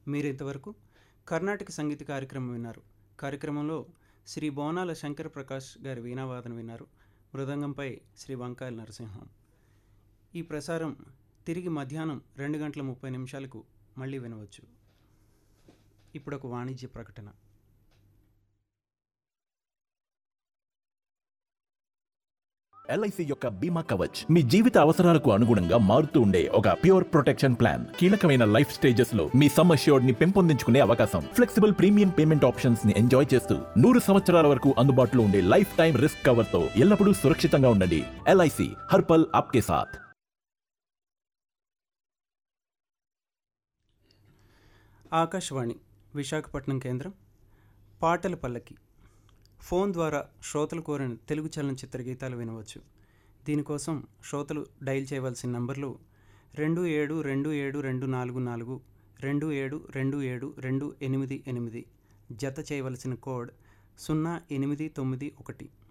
మీరు ఇంతవరకు కర్ణాటక సంగీత కార్యక్రమం విన్నారు కార్యక్రమంలో శ్రీ బోనాల శంకర ప్రకాష్ గారి వీణావాదన విన్నారు మృదంగంపై శ్రీ వంకాయల నరసింహం ఈ ప్రసారం తిరిగి మధ్యాహ్నం రెండు గంటల ముప్పై నిమిషాలకు మళ్ళీ వినవచ్చు ఇప్పుడు ఒక వాణిజ్య ప్రకటన ఎల్ఐసి యొక్క బీమా కవచ్ మీ జీవిత అవసరాలకు అనుగుణంగా మారుతూ ఉండే ఒక ప్యూర్ ప్రొటెక్షన్ ప్లాన్ కీలకమైన లైఫ్ స్టేజెస్ లో మీ సమ్ అష్యూర్డ్ ని పెంపొందించుకునే అవకాశం ఫ్లెక్సిబుల్ ప్రీమియం పేమెంట్ ఆప్షన్స్ ని ఎంజాయ్ చేస్తూ నూరు సంవత్సరాల వరకు అందుబాటులో ఉండే లైఫ్ టైం రిస్క్ కవర్ తో ఎల్లప్పుడూ సురక్షితంగా ఉండండి ఎల్ఐసి హర్పల్ ఆప్కే సాథ్ ఆకాశవాణి విశాఖపట్నం కేంద్రం పాటల పల్లకి ఫోన్ ద్వారా శ్రోతలు కోరిన తెలుగు చలనచిత్ర గీతాలు వినవచ్చు దీనికోసం శ్రోతలు డయల్ చేయవలసిన నంబర్లు రెండు ఏడు రెండు ఏడు రెండు నాలుగు నాలుగు రెండు ఏడు రెండు ఏడు రెండు ఎనిమిది ఎనిమిది జత చేయవలసిన కోడ్ సున్నా ఎనిమిది తొమ్మిది ఒకటి